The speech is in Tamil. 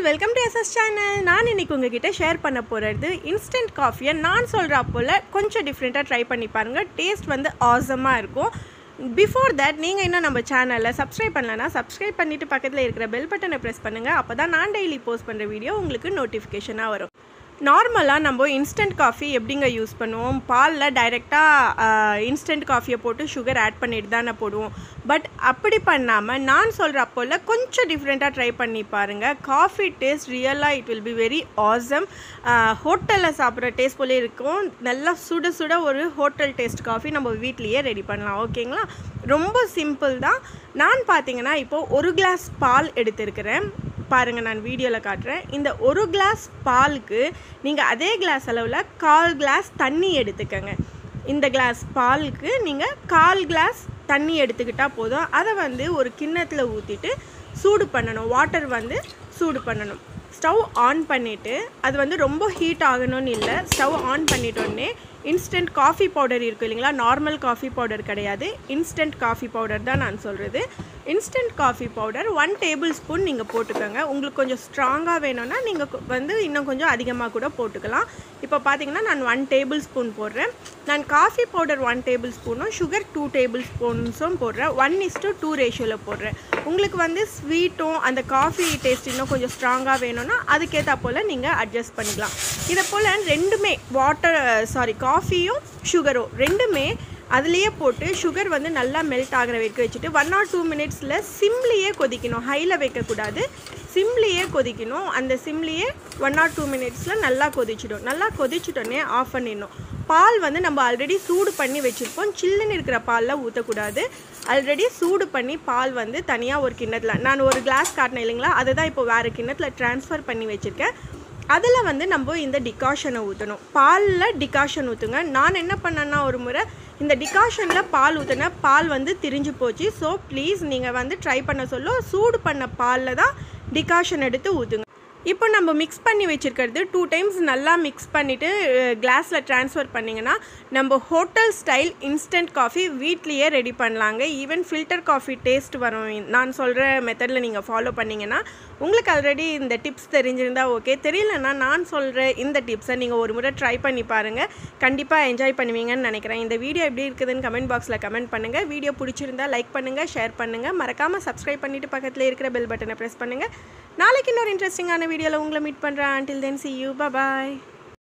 வெல்கம் டு எஸ்எஸ் சேனல் நான் இன்னைக்கு உங்ககிட்ட ஷேர் பண்ண போகிறது இன்ஸ்டன்ட் காஃபியை நான் சொல்கிற போல் கொஞ்சம் டிஃப்ரெண்ட்டாக ட்ரை பண்ணி பாருங்கள் டேஸ்ட் வந்து ஆசமாக இருக்கும் பிஃபோர் தட் நீங்கள் இன்னும் நம்ம சேனலில் சப்ஸ்கிரைப் பண்ணலன்னா சப்ஸ்கிரைப் பண்ணிவிட்டு பக்கத்தில் இருக்கிற பெல் பட்டனை ப்ரெஸ் பண்ணுங்கள் அப்போ தான் நான் டெய்லி போஸ்ட் பண்ணுற வீடியோ உங்களுக்கு நோட்டிஃபிகேஷனாக வரும் நார்மலாக நம்ம இன்ஸ்டன்ட் காஃபி எப்படிங்க யூஸ் பண்ணுவோம் பாலில் டைரெக்டாக இன்ஸ்டன்ட் காஃபியை போட்டு சுகர் ஆட் பண்ணிட்டு தானே போடுவோம் பட் அப்படி பண்ணாமல் நான் சொல்கிற அப்போல கொஞ்சம் டிஃப்ரெண்ட்டாக ட்ரை பண்ணி பாருங்கள் காஃபி டேஸ்ட் ரியலாக it will be very awesome ஹோட்டலில் சாப்பிட்ற டேஸ்ட் போலே இருக்கும் நல்லா சுட சுட ஒரு ஹோட்டல் டேஸ்ட் காஃபி நம்ம வீட்லேயே ரெடி பண்ணலாம் ஓகேங்களா ரொம்ப சிம்பிள் தான் நான் பார்த்தீங்கன்னா இப்போது ஒரு கிளாஸ் பால் எடுத்திருக்கிறேன் பாருங்கள் நான் வீடியோவில் காட்டுறேன் இந்த ஒரு கிளாஸ் பாலுக்கு நீங்கள் அதே கிளாஸ் அளவில் கால் கிளாஸ் தண்ணி எடுத்துக்கங்க இந்த கிளாஸ் பாலுக்கு நீங்கள் கால் கிளாஸ் தண்ணி எடுத்துக்கிட்டால் போதும் அதை வந்து ஒரு கிண்ணத்தில் ஊற்றிட்டு சூடு பண்ணணும் வாட்டர் வந்து சூடு பண்ணணும் ஸ்டவ் ஆன் பண்ணிவிட்டு அது வந்து ரொம்ப ஹீட் ஆகணும்னு இல்லை ஸ்டவ் ஆன் பண்ணிட்டோடனே இன்ஸ்டன்ட் காஃபி பவுடர் இருக்குது இல்லைங்களா நார்மல் காஃபி பவுடர் கிடையாது இன்ஸ்டன்ட் காஃபி பவுடர் தான் நான் சொல்கிறது instant coffee powder one tablespoon நீங்கள் போட்டுக்கோங்க உங்களுக்கு கொஞ்சம் ஸ்ட்ராங்காக வேணும்னா நீங்கள் வந்து இன்னும் கொஞ்சம் அதிகமாக கூட போட்டுக்கலாம் இப்போ பார்த்தீங்கன்னா நான் ஒன் டேபிள் ஸ்பூன் போடுறேன் நான் காஃபி பவுடர் ஒன் டேபிள் ஸ்பூனும் சுகர் டூ டேபிள் ஸ்பூன்ஸும் போடுறேன் ஒன் இஸ் டு டூ ரேஷியோவில் போடுறேன் உங்களுக்கு வந்து ஸ்வீட்டும் அந்த காஃபி டேஸ்ட் இன்னும் கொஞ்சம் ஸ்ட்ராங்காக வேணும்னா அதுக்கேற்ற போல் நீங்கள் அட்ஜஸ்ட் பண்ணிக்கலாம் இதை போல் ரெண்டுமே வாட்டர் சாரி காஃபியும் சுகரும் ரெண்டுமே அதுலேயே போட்டு சுகர் வந்து நல்லா மெல்ட் ஆகிற வரைக்கும் வச்சுட்டு ஒன் ஆர் டூ மினிட்ஸில் சிம்லேயே கொதிக்கணும் ஹையில் வைக்கக்கூடாது சிம்லேயே கொதிக்கணும் அந்த சிம்லேயே ஒன் ஆர் டூ மினிட்ஸில் நல்லா கொதிச்சிடும் நல்லா கொதிச்சிட்டோன்னே ஆஃப் பண்ணிடணும் பால் வந்து நம்ம ஆல்ரெடி சூடு பண்ணி வச்சுருப்போம் சில்லுன்னு இருக்கிற பாலில் ஊற்றக்கூடாது ஆல்ரெடி சூடு பண்ணி பால் வந்து தனியாக ஒரு கிண்ணத்தில் நான் ஒரு கிளாஸ் காட்டினேன் இல்லைங்களா அதை தான் இப்போ வேறு கிண்ணத்தில் ட்ரான்ஸ்ஃபர் பண்ணி வச்சுருக்கேன் அதில் வந்து நம்ம இந்த டிகாஷனை ஊற்றணும் பாலில் டிகாஷன் ஊற்றுங்க நான் என்ன பண்ணேன்னா ஒரு முறை இந்த டிகாஷனில் பால் ஊற்றின பால் வந்து திரிஞ்சு போச்சு ஸோ ப்ளீஸ் நீங்கள் வந்து ட்ரை பண்ண சொல்ல சூடு பண்ண பாலில் தான் டிகாஷன் எடுத்து ஊற்றுங்க இப்போ நம்ம மிக்ஸ் பண்ணி வச்சுருக்கிறது டூ டைம்ஸ் நல்லா மிக்ஸ் பண்ணிவிட்டு கிளாஸில் ட்ரான்ஸ்ஃபர் பண்ணிங்கன்னா நம்ம ஹோட்டல் ஸ்டைல் இன்ஸ்டன்ட் காஃபி வீட்லேயே ரெடி பண்ணலாங்க ஈவன் ஃபில்டர் காஃபி டேஸ்ட் வரும் நான் சொல்கிற மெத்தடில் நீங்கள் ஃபாலோ பண்ணிங்கன்னா உங்களுக்கு ஆல்ரெடி இந்த டிப்ஸ் தெரிஞ்சிருந்தால் ஓகே தெரியலன்னா நான் சொல்கிற இந்த டிப்ஸை நீங்கள் ஒரு முறை ட்ரை பண்ணி பாருங்கள் கண்டிப்பாக என்ஜாய் பண்ணுவீங்கன்னு நினைக்கிறேன் இந்த வீடியோ எப்படி இருக்குதுன்னு கமெண்ட் பாக்ஸில் கமெண்ட் பண்ணுங்கள் வீடியோ பிடிச்சிருந்தா லைக் பண்ணுங்கள் ஷேர் பண்ணுங்கள் மறக்காமல் சப்ஸ்கிரைப் பண்ணிவிட்டு பக்கத்தில் இருக்கிற பெல் பட்டனை ப்ரெஸ் பண்ணுங்கள் நாளைக்கு இன்னொரு இன்ட்ரெஸ்டிங்கான வீடியோவில் உங்களை மீட் பண்ணுறேன் until then see you bye bye